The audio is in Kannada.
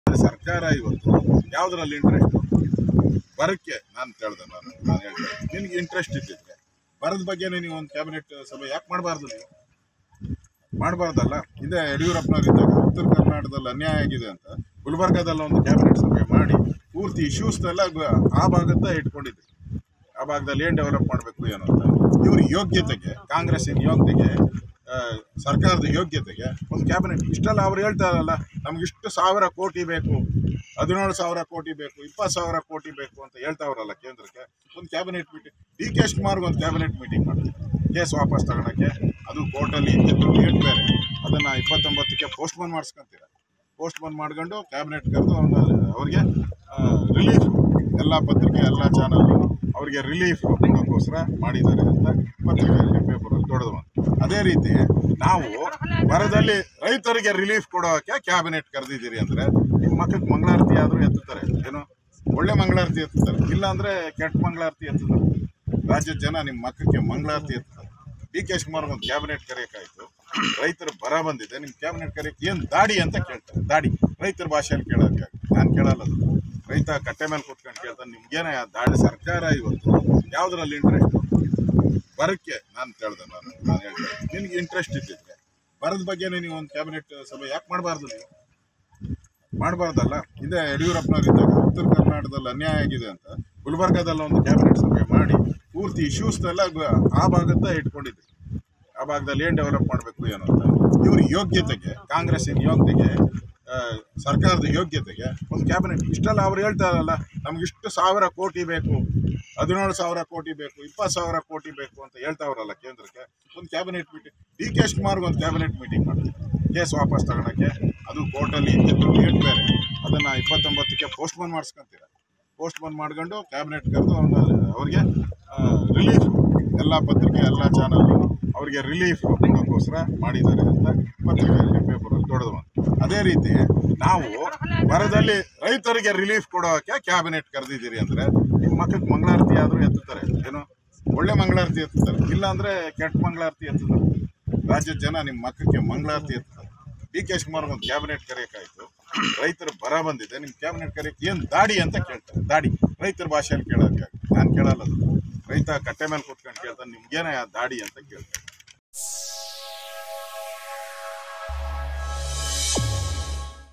ಸರ್ಕಾರ ಇವತ್ತು ಯಾವುದ್ರಲ್ಲಿ ಇಂಟ್ರೆಸ್ಟ್ ಬರಕ್ಕೆ ನಾನು ಕೇಳ್ದೆ ನಾನು ನಾನು ಹೇಳ್ದೆ ನಿನಗೆ ಇಂಟ್ರೆಸ್ಟ್ ಇದ್ದಿದ್ರೆ ಬರದ ಬಗ್ಗೆನೇ ನೀವು ಒಂದು ಕ್ಯಾಬಿನೆಟ್ ಸಭೆ ಯಾಕೆ ಮಾಡಬಾರ್ದು ನೀವು ಮಾಡಬಾರ್ದಲ್ಲ ಇದೇ ಯಡಿಯೂರಪ್ಪನವ್ರು ಇದ್ದಾಗ ಉತ್ತರ ಕರ್ನಾಟಕದಲ್ಲಿ ಅನ್ಯಾಯ ಆಗಿದೆ ಅಂತ ಗುಲ್ಬರ್ಗಾದಲ್ಲಿ ಒಂದು ಕ್ಯಾಬಿನೆಟ್ ಸಭೆ ಮಾಡಿ ಪೂರ್ತಿ ಇಶ್ಯೂಸ್ನೆಲ್ಲ ಆ ಭಾಗದ ಇಟ್ಕೊಂಡಿದ್ವಿ ಆ ಭಾಗದಲ್ಲಿ ಏನು ಡೆವಲಪ್ ಮಾಡಬೇಕು ಏನು ಅಂತ ಇವ್ರ ಯೋಗ್ಯತೆಗೆ ಕಾಂಗ್ರೆಸ್ಸಿನ ಯೋಗ್ಯತೆಗೆ ಆ, ಸರ್ಕಾರದ ಯೋಗ್ಯತೆಗೆ ಒಂದು ಕ್ಯಾಬಿನೆಟ್ ಇಷ್ಟೆಲ್ಲ ಅವ್ರು ಹೇಳ್ತಾರಲ್ಲ ನಮ್ಗಿಷ್ಟು ಸಾವಿರ ಕೋಟಿ ಬೇಕು ಹದಿನೇಳು ಸಾವಿರ ಕೋಟಿ ಬೇಕು ಇಪ್ಪತ್ತು ಸಾವಿರ ಕೋಟಿ ಬೇಕು ಅಂತ ಹೇಳ್ತಾವ್ರಲ್ಲ ಕೇಂದ್ರಕ್ಕೆ ಒಂದು ಕ್ಯಾಬಿನೆಟ್ ಮೀಟಿಂಗ್ ಡಿ ಕೆ ಶಿವಕುಮಾರ್ಗೆ ಒಂದು ಕ್ಯಾಬಿನೆಟ್ ಮೀಟಿಂಗ್ ಮಾಡ್ತೀವಿ ಕೇಸ್ ವಾಪಸ್ ತಗೊಳಕ್ಕೆ ಅದು ಕೋರ್ಟಲ್ಲಿ ಇದ್ದಿದ್ದು ಡೇಟ್ ಬೇರೆ ಅದನ್ನು ಇಪ್ಪತ್ತೊಂಬತ್ತಕ್ಕೆ ಪೋಸ್ಟ್ಪೋನ್ ಮಾಡಿಸ್ಕೊಂತೀರ ಪೋಸ್ಟ್ಪೋನ್ ಮಾಡ್ಕೊಂಡು ಕ್ಯಾಬಿನೆಟ್ ಕರೆದು ಅವ್ರಿಗೆ ರಿಲೀಫ್ ಎಲ್ಲ ಪತ್ರಿಕೆ ಎಲ್ಲ ಚಾನಲ್ ಅವರಿಗೆ ರಿಲೀಫ್ ಕೊಡೋಕ್ಕೋಸ್ಕರ ಮಾಡಿದ್ದಾರೆ ಅಂತ ಪತ್ರಿಕೆಯಲ್ಲಿ ಪೇಪರಲ್ಲಿ ದೊಡ್ಡದು ಬಂತು ಅದೇ ರೀತಿ ನಾವು ಬರದಲ್ಲಿ ರೈತರಿಗೆ ರಿಲೀಫ್ ಕೊಡೋಕೆ ಕ್ಯಾಬಿನೆಟ್ ಕರೆದಿದ್ದೀರಿ ಅಂದರೆ ನಿಮ್ಮ ಮಕ್ಕಳಿಗೆ ಮಂಗಳಾರತಿ ಆದರೂ ಎತ್ತುತ್ತಾರೆ ಏನು ಒಳ್ಳೆ ಮಂಗಳಾರತಿ ಎತ್ತುತ್ತಾರೆ ಇಲ್ಲಾಂದರೆ ಕೆಟ್ಟ ಮಂಗಳಾರತಿ ಎತ್ತುತ್ತಾರೆ ರಾಜ್ಯದ ಜನ ನಿಮ್ಮ ಮಕ್ಕಳಿಗೆ ಮಂಗಳಾರತಿ ಎತ್ತುತ್ತಾರೆ ಡಿ ಕೆ ಶಿವಕುಮಾರ್ ಒಂದು ಕ್ಯಾಬಿನೆಟ್ ಕರೆಯೋಕ್ಕಾಯ್ತು ರೈತರು ಬರ ಬಂದಿದೆ ನಿಮ್ಮ ಕ್ಯಾಬಿನೆಟ್ ಕರೆಯಕ್ಕೆ ಏನು ದಾಡಿ ಅಂತ ಕೇಳ್ತಾರೆ ದಾಡಿ ರೈತರ ಭಾಷೆಯಲ್ಲಿ ಕೇಳೋಕೆ ನಾನು ಕೇಳಲ್ಲ ಅದು ರೈತ ಕಟ್ಟೆ ಮೇಲೆ ಕೂತ್ಕೊಂಡು ಕೇಳ್ತಾನೆ ನಿಮ್ಗೇನೆ ಆ ದಾಡಿ ಸರ್ಕಾರ ಇವತ್ತು ಯಾವುದ್ರಲ್ಲಿ ಇಂಟ್ರೆಸ್ಟ್ ಬರಕ್ಕೆ ನಾನು ಕೇಳ್ದೆ ನಾನು ನಾನು ಹೇಳ್ದೆ ನಿನಗೆ ಇಂಟ್ರೆಸ್ಟ್ ಇದ್ದಿದ್ರೆ ಬರದ ಬಗ್ಗೆನೇ ನೀವು ಒಂದು ಕ್ಯಾಬಿನೆಟ್ ಸಭೆ ಯಾಕೆ ಮಾಡಬಾರ್ದು ನೀವು ಮಾಡಬಾರ್ದಲ್ಲ ಇದೇ ಯಡಿಯೂರಪ್ಪನವ್ರು ಇದ್ದಾಗ ಉತ್ತರ ಕರ್ನಾಟಕದಲ್ಲಿ ಅನ್ಯಾಯ ಆಗಿದೆ ಅಂತ ಗುಲ್ಬರ್ಗಾದಲ್ಲಿ ಒಂದು ಕ್ಯಾಬಿನೆಟ್ ಸಭೆ ಮಾಡಿ ಪೂರ್ತಿ ಇಶ್ಯೂಸ್ನೆಲ್ಲ ಆ ಭಾಗದ ಇಟ್ಕೊಂಡಿದ್ವಿ ಆ ಭಾಗದಲ್ಲಿ ಏನು ಡೆವಲಪ್ ಮಾಡಬೇಕು ಏನು ಅಂತ ಇವ್ರ ಯೋಗ್ಯತೆಗೆ ಕಾಂಗ್ರೆಸ್ಸಿನ ಯೋಗ್ಯತೆಗೆ ಆ, ಸರ್ಕಾರದ ಯೋಗ್ಯತೆಗೆ ಒಂದು ಕ್ಯಾಬಿನೆಟ್ ಇಷ್ಟೆಲ್ಲ ಅವ್ರು ಹೇಳ್ತಾರಲ್ಲ ನಮ್ಗಿಷ್ಟು ಸಾವಿರ ಕೋಟಿ ಬೇಕು ಹದಿನೇಳು ಸಾವಿರ ಕೋಟಿ ಬೇಕು ಇಪ್ಪತ್ತು ಸಾವಿರ ಕೋಟಿ ಬೇಕು ಅಂತ ಹೇಳ್ತಾವ್ರಲ್ಲ ಕೇಂದ್ರಕ್ಕೆ ಒಂದು ಕ್ಯಾಬಿನೆಟ್ ಮೀಟಿಂಗ್ ಡಿ ಕೆ ಶಿವಕುಮಾರ್ಗೆ ಒಂದು ಕ್ಯಾಬಿನೆಟ್ ಮೀಟಿಂಗ್ ಮಾಡ್ತೀವಿ ಕೇಸ್ ವಾಪಸ್ ತಗೊಳಕ್ಕೆ ಅದು ಕೋರ್ಟಲ್ಲಿ ಇದ್ದಿದ್ದು ಡೇಟ್ ಬೇರೆ ಅದನ್ನು ಇಪ್ಪತ್ತೊಂಬತ್ತಕ್ಕೆ ಪೋಸ್ಟ್ಪೋನ್ ಮಾಡಿಸ್ಕೊಂತೀರ ಪೋಸ್ಟ್ಪೋನ್ ಮಾಡ್ಕೊಂಡು ಕ್ಯಾಬಿನೆಟ್ ಕರೆದು ಅವ್ರಿಗೆ ರಿಲೀಫ್ ಎಲ್ಲ ಪತ್ರಿಕೆ ಎಲ್ಲ ಚಾನಲ್ ಅವರಿಗೆ ರಿಲೀಫ್ ಕೊಡೋಕ್ಕೋಸ್ಕರ ಮಾಡಿದ್ದಾರೆ ಅಂತ ಪತ್ರಿಕೆಯಲ್ಲಿ ಪೇಪರಲ್ಲಿ ದೊಡ್ಡದು ಬಂತು ಅದೇ ರೀತಿ ನಾವು ಬರದಲ್ಲಿ ರೈತರಿಗೆ ರಿಲೀಫ್ ಕೊಡೋಕೆ ಕ್ಯಾಬಿನೆಟ್ ಕರೆದಿದ್ದೀರಿ ಅಂದರೆ ನಿಮ್ಮ ಮಕ್ಕಳಿಗೆ ಮಂಗಳಾರತಿ ಆದರೂ ಎತ್ತುತ್ತಾರೆ ಏನು ಒಳ್ಳೆ ಮಂಗಳಾರತಿ ಎತ್ತುತ್ತಾರೆ ಇಲ್ಲಾಂದರೆ ಕೆಟ್ಟ ಮಂಗಳಾರತಿ ಎತ್ತುತ್ತಾರೆ ರಾಜ್ಯದ ಜನ ನಿಮ್ಮ ಮಕ್ಕಳಿಗೆ ಮಂಗಳಾರತಿ ಎತ್ತುತ್ತಾರೆ ಡಿ ಕೆ ಶಿವಕುಮಾರ್ ಒಂದು ಕ್ಯಾಬಿನೆಟ್ ಕರೆಯೋಕ್ಕಾಯ್ತು ರೈತರು ಬರ ಬಂದಿದೆ ನಿಮ್ಮ ಕ್ಯಾಬಿನೆಟ್ ಕರೆಯಕ್ಕೆ ಏನು ದಾಡಿ ಅಂತ ಕೇಳ್ತಾರೆ ದಾಡಿ ರೈತರ ಭಾಷೆಯಲ್ಲಿ ಕೇಳೋಕೆ ನಾನು ಕೇಳಲ್ಲ ಅದು ರೈತ ಕಟ್ಟೆ ಮೇಲೆ ಕೂತ್ಕೊಂಡು ಕೇಳ್ತಾನೆ ನಿಮ್ಗೇನೆ ಆ ದಾಡಿ ಅಂತ ಕೇಳ್ತಾರೆ